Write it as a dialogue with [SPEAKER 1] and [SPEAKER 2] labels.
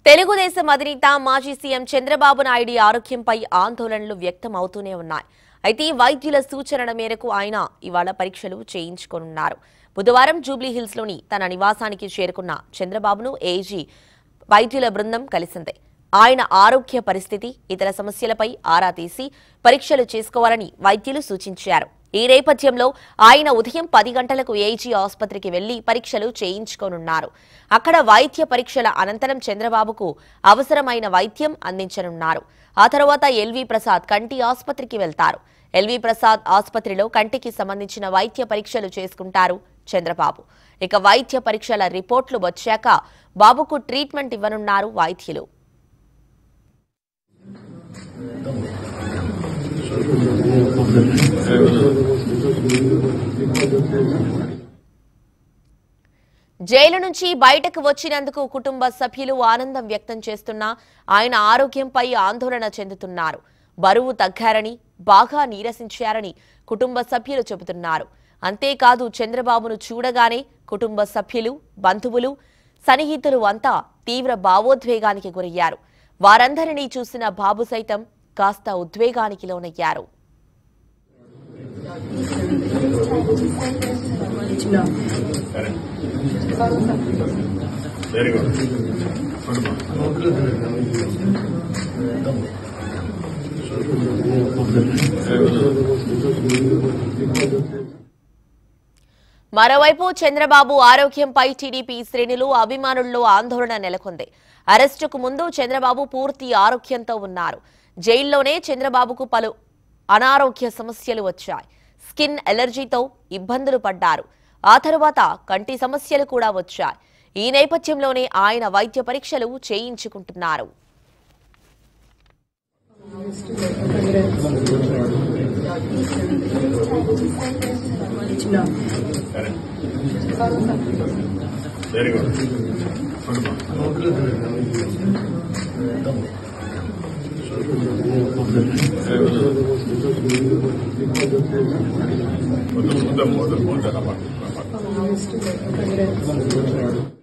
[SPEAKER 1] తెలుగుదేశం అధినేత మాజీ సీఎం చంద్రబాబు నాయుడు ఆరోగ్యంపై ఆందోళనలు వ్యక్తం అవుతూనే ఉన్నాయి అయితే వైద్యుల సూచనల మేరకు ఆయన ఇవాళ పరీక్షలు చేయించుకోనున్నారు బుధవారం జూబ్లీహిల్స్ లోని తన నివాసానికి చేరుకున్న చంద్రబాబును ఏజీ వైద్యుల బృందం కలిసింది ఆయన ఆరోగ్య పరిస్థితి ఇతర సమస్యలపై ఆరా తీసి పరీక్షలు చేసుకోవాలని వైద్యులు సూచించారు ఈ నేపథ్యంలో ఆయన ఉదయం పది గంటలకు ఏజీ ఆసుపత్రికి వెళ్లి పరీక్షలు చేయించుకోనున్నారు అక్కడ వైద్య పరీక్షల అనంతరం చంద్రబాబుకు అవసరమైన వైద్యం అందించనున్నారు ఆ తర్వాత ఎల్వి ప్రసాద్ కంటి ఆసుపత్రికి వెళ్తారు ఎల్వి ప్రసాద్ ఆసుపత్రిలో కంటికి సంబంధించిన వైద్య పరీక్షలు చేసుకుంటారు చంద్రబాబు ఇక వైద్య పరీక్షల రిపోర్ట్లు వచ్చాక బాబుకు ట్రీట్మెంట్ ఇవ్వనున్నారు వైద్యులు జైలు నుంచి బయటకు వచ్చినందుకు కుటుంబ సభ్యులు ఆనందం వ్యక్తం చేస్తున్నా ఆయన ఆరోగ్యంపై ఆందోళన చెందుతున్నారు బరువు తగ్గారని బాగా నీరసించారని కుటుంబ సభ్యులు చెబుతున్నారు అంతేకాదు చంద్రబాబును చూడగానే కుటుంబ సభ్యులు బంధువులు సన్నిహితులు అంతా తీవ్ర భావోద్వేగానికి గురయ్యారు వారందరినీ చూసిన బాబు సైతం కాస్త ఉద్వేగానికి లోనయ్యారు
[SPEAKER 2] వెరీ గుడ్
[SPEAKER 1] మరోవైపు చంద్రబాబు ఆరోగ్యంపై టీడీపీ శ్రేణులు అభిమానుల్లో ఆందోళన నెలకొంది అరెస్టుకు ముందు చంద్రబాబు పూర్తి ఆరోగ్యంతో ఉన్నారు జైల్లోనే చంద్రబాబుకు పలు అనారోగ్య సమస్యలు వచ్చాయి స్కిన్ ఎలర్జీతో ఇబ్బందులు పడ్డారు ఆ తరువాత కంటి సమస్యలు కూడా వచ్చాయి ఈ నేపథ్యంలోనే ఆయన వైద్య పరీక్షలు చేయించుకుంటున్నారు
[SPEAKER 2] వెరీ గుడ్ మొదలు మొదలు మొదలు